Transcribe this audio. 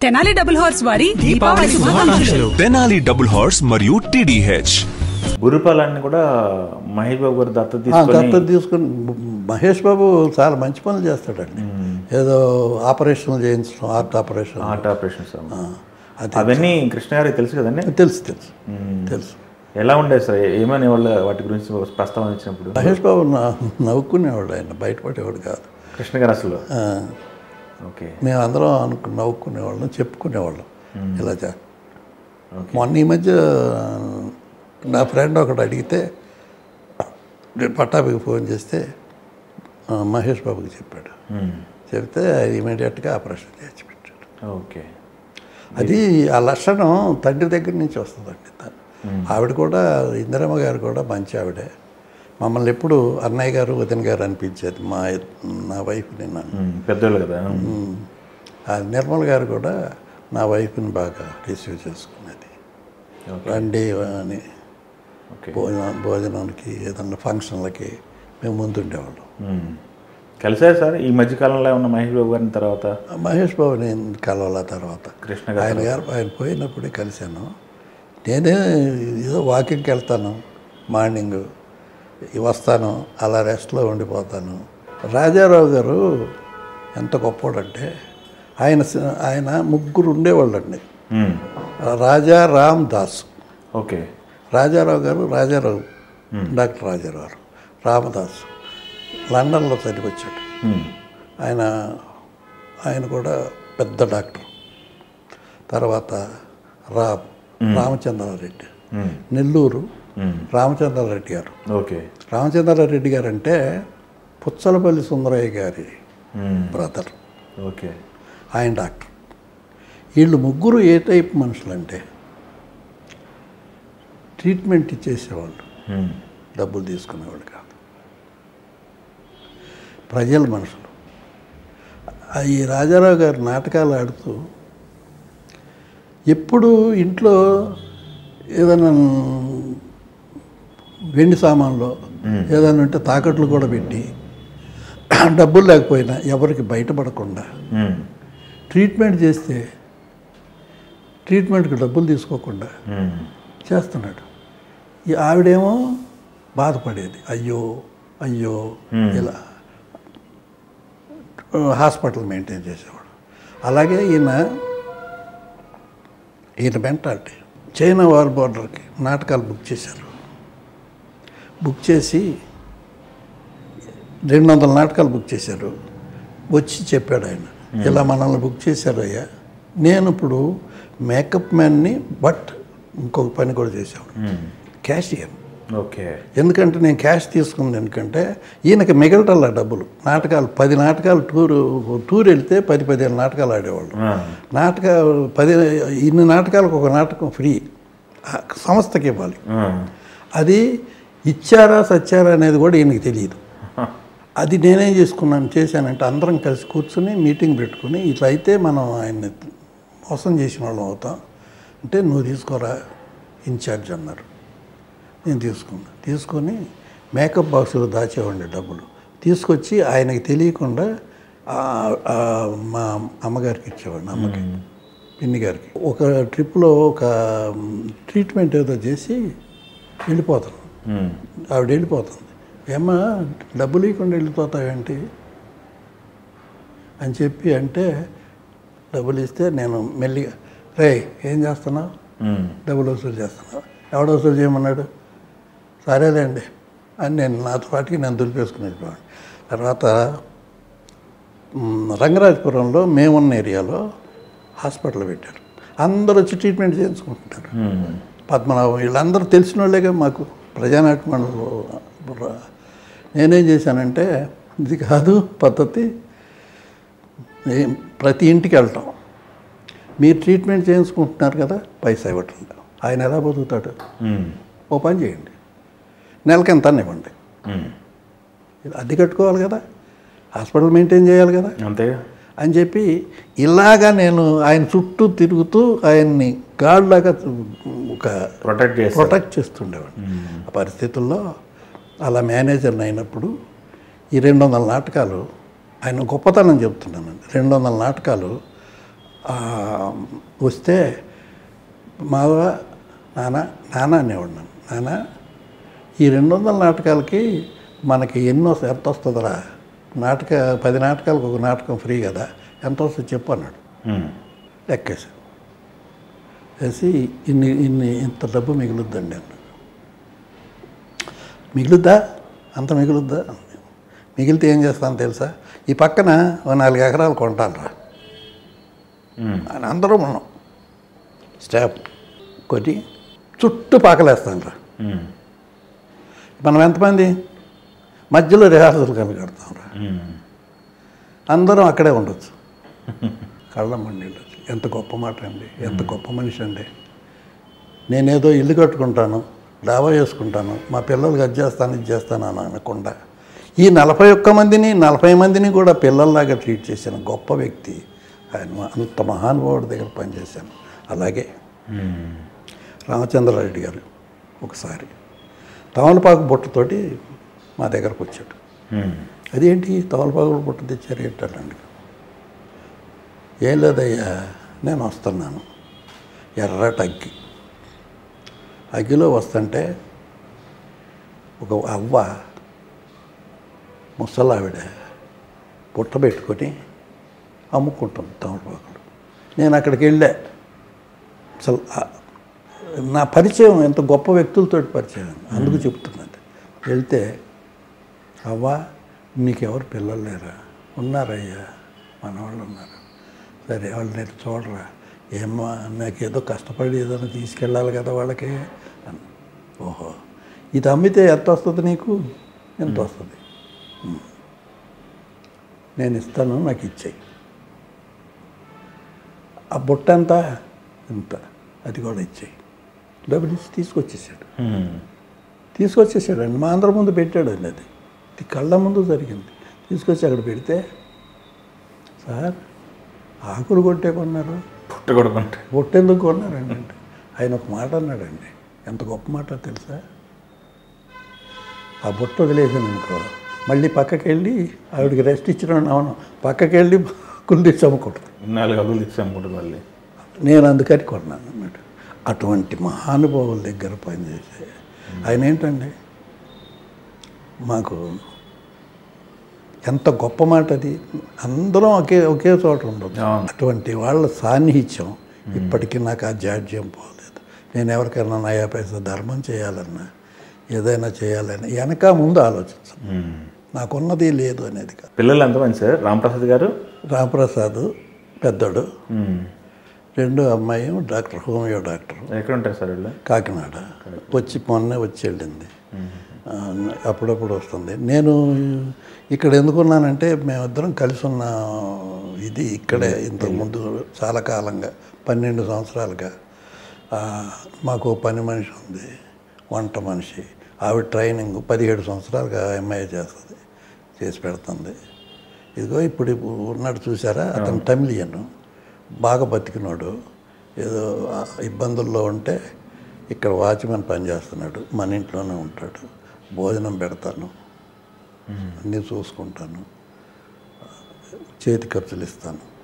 Tenali double horse వారి దీపావళి శుభాకాంక్షలు Tenali double horse మరియు టీడీహెచ్ గురుపాలన్ని కూడా మహేష్ బాబు గారు దత్త ఆ, తీసుకొని దత్తత తీసుకుని మహేష్ బాబు చాలా మంచి పనులు చేస్తాడండి ఏదో ఆపరేషన్లు చేయించడం హార్ట్ ఆపరేషన్ హార్ట్ ఆపరేషన్స్ అది అవన్నీ కృష్ణ గారికి తెలుసు కదండి తెలుసు తెలుసు తెలుసు ఎలా ఉండేది సార్ ఏమని వాళ్ళు వాటి గురించి ప్రస్తావన ఇచ్చినప్పుడు మహేష్ బాబు నా- నవ్వుకునేవాడు ఆయన బయటపడేవాడు కాదు కృష్ణ గారు అసలు ఆ, ఓకే మేమందరం అనుకు నవ్వుకునేవాళ్ళం చెప్పుకునేవాళ్ళం ఇలా చే మొన్న ఈ మధ్య నా ఫ్రెండ్ ఒకడు అడిగితే నేను పట్టాభికి ఫోన్ చేస్తే ఆ, మహేష్ బాబుకి చెప్పాడు చెప్తే ఇమీడియట్గా ఆపరేషన్ చేసి పెట్టాడు ఓకే అది ఆ లక్షణం తండ్రి దగ్గర నుంచి వస్తుందండి తను ఆవిడ కూడా ఇందిరమ్మ గారు కూడా మంచి ఆవిడే మమ్మల్ని ఎప్పుడు అన్నయ్య గారు వదిన గారు అనిపించేది మా నా వైఫ్ని నన్ను ఉమ్, పెద్దోళ్ళు కదా ఆ నిర్మల్ గారు కూడా నా వైఫ్ని బాగా రిసీవ్ చేసుకున్నది రండి అని ఓకే భోజన భోజనానికి ఏదన్నా ఫంక్షన్లకి మేము ముందుండేవాళ్ళం ఉమ్. కలిసారు సార్ ఈ మధ్య కాలంలో ఉన్న మహేష్ బాబు గారిని తర్వాత మహేష్ బాబు నేను కలవాల తర్వాత కృష్ణ గారు ఆయన గారు ఆయన పోయినప్పుడే కలిశాను నేనే ఏదో వాకింగ్కి వెళ్తాను మార్నింగ్ వస్తాను అలా రెస్ట్లో ఉండిపోతాను రాజారావు గారు ఎంత గొప్పోడంటే ఆయన స- ఆయన ముగ్గురు ఉండేవాళ్ళండి ఉమ్, రాజా రామ్ దాస్ ఓకే రాజారావు గారు రాజారావు డాక్టర్ రాజారావు గారు రామదాస్ లండన్లో చదివచ్చాడు ఉమ్, ఆయన ఆయన కూడా పెద్ద డాక్టర్ తర్వాత రామ్ రామచంద్రారెడ్డి ఉమ్, నెల్లూరు ఉమ్, రామచంద్రారెడ్డి గారు ఓకే రామచంద్రారెడ్డి గారు అంటే పుచ్చలపల్లి సుందరయ్య గారి ఉమ్, బ్రదర్ ఓకే ఆయన డాక్టర్ వీళ్ళు ముగ్గురు ఏ టైప్ మనుషులంటే ట్రీట్మెంట్ ఇచ్చేసేవాళ్ళు ఉమ్, డబ్బులు తీసుకునేవాళ్ళు కాదు ప్రజల మనుషులు ఆ ఈ రాజారావు గారు నాటకాలు ఆడుతూ ఎప్పుడు ఇంట్లో ఏదైనా వెండి సామాన్లో ఏదైనా ఉంటే తాకట్లు కూడా పెట్టి డబ్బులు లేకపోయినా ఎవరికి బయటపడకుండా ఉమ్, ట్రీట్మెంట్ చేస్తే ట్రీట్మెంట్కి డబ్బులు తీసుకోకుండా ఉమ్, చేస్తున్నాడు ఈ ఆవిడేమో బాధపడేది అయ్యో అయ్యో ఇలా హాస్పిటల్ మెయింటైన్ చేసేవాడు అలాగే ఈయన ఈయన మెంటాలిటీ చైనా వార్ బార్డర్కి నాటకాలు బుక్ చేశారు బుక్ చేసి రెండు వందల నాటకాలు బుక్ చేశారు వచ్చి చెప్పాడు ఆయన ఇలా మనల్ని బుక్ చేశారు అయ్యా నేను ఇప్పుడు మేకప్ మ్యాన్ని బట్ ఇంకొక పని కూడా చేసేవాడు క్యాషియర్ ఓకే ఎందుకంటే నేను క్యాష్ తీసుకుంది ఎందుకంటే ఈయనకి మిగలటల్లా డబ్బులు నాటకాలు పది నాటకాలు టూర్ టూర్ వెళ్తే పది పదిహేను నాటకాలు ఆడేవాళ్ళు ఆ, నాటక పది ఇన్ని నాటకాలకు ఒక నాటకం ఫ్రీ ఆ సంస్థకి ఇవ్వాలి ఆ, అది ఇచ్చారా సచ్చారా అనేది కూడా ఈయనకి తెలియదు అది నేనేం చేసుకున్నాను చేశానంటే అందరం కలిసి కూర్చుని మీటింగ్ పెట్టుకుని ఇట్లా అయితే మనం ఆయన్ని మోసం చేసిన వాళ్ళం అవుతాం అంటే నువ్వు తీసుకోరా ఇన్ఛార్జ్ అన్నారు నేను తీసుకున్నా తీసుకొని మేకప్ బాక్సులో దాచేవాడిని డబ్బులు తీసుకొచ్చి ఆయనకి తెలియకుండా ఆ- ఆ మా అమ్మగారికి ఇచ్చేవాడిని అమ్మకి పిన్ని గారికి ఒక ట్రిప్లో ఒక ట్రీట్మెంట్ ఏదో చేసి వెళ్ళిపోతాను ఉమ్, ఆవిడ వెళ్ళిపోతుంది ఏమ్మా డబ్బులు ఇవ్వకుండా వెళ్ళిపోతావేంటి అని చెప్పి అంటే డబ్బులు ఇస్తే నేను మెల్లిగా రే ఏం చేస్తున్నావు ఉమ్, డబ్బులు వసూలు చేస్తున్నావు ఎవడు వసూలు చేయమన్నాడు సరేలేండి అని నేను నాతో పాటికి నేను దులిపేసుకుని వెళ్ళిపోయాను తర్వాత మ్, రంగరాజపురంలో మేమున్న ఏరియాలో హాస్పిటల్ పెట్టారు అందరూ వచ్చి ట్రీట్మెంట్ చేయించుకుంటున్నారు ఉమ్, పద్మనాభం వీళ్ళందరూ తెలిసిన వాళ్ళేగా మాకు ప్రజానాట్య మండలిలో ర- నేనేం చేశానంటే ఇది కాదు పద్ధతి ఏ- ప్రతి ఇంటికి వెళ్తాం మీరు ట్రీట్మెంట్ చేయించుకుంటున్నారు కదా పైసా ఇవ్వట్లేదు ఆయన ఎలా బతుకుతాడు ఉమ్, ఓ పని చేయండి నెలకి ఎంత అని ఇవ్వండి ఉమ్. అద్దె కట్టుకోవాలి కదా హాస్పిటల్ మెయింటైన్ చేయాలి కదా అంతేగా అని చెప్పి ఇలాగా నేను ఆయన చుట్టూ తిరుగుతూ ఆయన్ని గాడ్లాగా ఒక ప్రొటెక్ట్ చేస్తారు ప్రొటెక్ట్ చేస్తుండేవాడు ఆ పరిస్థితుల్లో అలా మేనేజర్ని అయినప్పుడు ఈ రెండు వందల నాటకాలు ఆయన గొప్పతనం చెప్తున్నానండి రెండు వందల నాటకాలు ఆ, వస్తే మావ నాన్న నాన్న అనేవాడు నన్ను నాన్న ఈ రెండు వందల నాటకాలకి మనకి ఎన్నో ఎంత వస్తుందిరా నాటక పది నాటకాలకు ఒక నాటకం ఫ్రీ కదా ఎంత వస్తుంది చెప్పు అన్నాడు ఉమ్. లెక్కేసాను వేసి ఇన్ని ఇన్ని ఇంత డబ్బు మిగులుద్దండి అన్నాడు మిగులుద్దా అంత మిగులుద్దా మిగిలితే ఏం చేస్తాను తెలుసా ఈ పక్కన ఓ నాలుగు ఎకరాలు కొంటాను రా ఉమ్. అని అందరూ ఉన్నాం స్టాప్ కొని చుట్టూ పాకలేస్తాను రా ఉమ్. మనం ఎంతమంది మధ్యలో రిహార్సల్ కనగడతాం రా ఉమ్. అందరం అక్కడే ఉండొచ్చు కళ్ళ మండిళ్ళు ఎంత గొప్ప మాట అండి ఎంత గొప్ప మనిషి అండి నేనేదో ఇల్లు కట్టుకుంటాను డాబా చేసుకుంటాను మా పిల్లలకి అది చేస్తాను ఇది చేస్తాను అని అనకుండా ఈ నలభై ఒక్క మందిని నలభై మందిని కూడా పిల్లల్లాగా ట్రీట్ చేసిన గొప్ప వ్యక్తి ఆయన అంత మహానుభావుడి దగ్గర పనిచేశాను అలాగే ఉమ్. రామచంద్రారెడ్డి గారు ఒకసారి తమలపాకు బుట్టతోటి మా దగ్గరకు వచ్చాడు ఉమ్. అదేంటి తమలపాకులు బుట్ట తెచ్చారు ఏంటండి ఏం లేదయ్యా నేను వస్తున్నాను ఎర్రటి అగ్గి అగ్గిలో వస్తుంటే ఒక అవ్వ ముసలావిడ బుట్ట పెట్టుకొని అమ్ముకుంటుంది తమలపాకులు నేను అక్కడికి వెళ్ళా అసలు ఆ- నా పరిచయం ఎంత గొప్ప వ్యక్తులతో పరిచయం అందుకు చెప్తున్నది వెళ్తే అవ్వా నీకెవరు పిల్లలు లేరా ఉన్నారయ్యా మన వాళ్ళు ఉన్నారు సరే వాళ్ళు నేను చూడరా ఏమ్మా నాకేదో కష్టపడి ఏదైనా తీసుకెళ్ళాలి కదా వాళ్ళకి అన్న. ఓహో ఇది అమ్మితే ఎంత వస్తుంది నీకు ఎంత వస్తుంది "ఉమ్. నేను ఇస్తాను నాకు ఇచ్చేయి ఆ బుట్ట ఎంత ఇంత అది కూడా ఇచ్చేయి డబ్బులు ఇచ్చి తీసుకొచ్చేసాడు ఉమ్. తీసుకొచ్చేసాడండి మా అందరి ముందు పెట్టాడండి అది ఇది కళ్ళ ముందు జరిగింది తీసుకొచ్చి అక్కడ పెడితే సార్ ఆకులు కొట్టే కొన్నారు పుట్ట కొడుకుంటే బొట్టెందుకు కొన్నారండి అంటే ఆయన ఒక మాట అన్నాడండి ఎంత గొప్ప మాట తెలుసా ఆ బుట్ట వదిలేసాను అనుకో మళ్ళీ పక్కకి వెళ్ళి ఆవిడకి రెస్ట్ ఇచ్చిన అవును పక్కకి వెళ్ళి కులు తెచ్చి అమ్ముకుంటుంది నాలుగు అగులు తెచ్చి అమ్ముకుంటుంది మళ్ళీ నేను అందుకని కొన్నాను అన్నమాట అటువంటి మహానుభావుల దగ్గర పనిచేసే ఆయన ఏంటండి మాకు ఎంత గొప్ప మాట అది అందరం ఒకే ఒకే చోట ఉండదు అవును. అటువంటి వాళ్ళ సాన్నిహిత్యం ఇప్పటికీ నాకు ఆ జాడ్యం పోలేదు నేను ఎవరికైనా నయా పైసా ధర్మం చేయాలన్నా ఏదైనా చేయాలన్నా వెనక ముందు ఆలోచించను ఉమ్. నాకున్నది లేదు అనేది కాదు పిల్లలు ఎంతమంది సార్ రామప్రసాద్ గారు రామప్రసాద్ పెద్దోడు ఉమ్. రెండో అమ్మాయి డాక్టర్ హోమియో డాక్టర్ ఎక్కడ ఉంటారు సార్ వీళ్ళు కాకినాడ వచ్చి మొన్నే వచ్చి వెళ్ళింది ఆ, అప్పుడప్పుడు వస్తుంది నేను ఇక్కడ ఎందుకున్నానంటే మేమిద్దరం కలిసి ఉన్న ఇది ఇక్కడే ఇంతకుముందు చాలా కాలంగా పన్నెండు సంవత్సరాలుగా ఆ, మాకు ఓ పని మనిషి ఉంది వంట మనిషి ఆవిడ ట్రైనింగ్ పదిహేడు సంవత్సరాలుగా ఎంఐఏ చేస్తుంది చేసి పెడుతుంది ఇదిగో ఇప్పుడు ఉన్నాడు చూసారా అతను తమిళియన్ బాగా బతికినాడు ఏదో ఆ ఇబ్బందుల్లో ఉంటే ఇక్కడ వాచ్మెన్ పని చేస్తున్నాడు మన ఇంట్లోనే ఉంటాడు భోజనం పెడతాను అన్నీ చూసుకుంటాను చేతి ఖర్చులు ఇస్తాను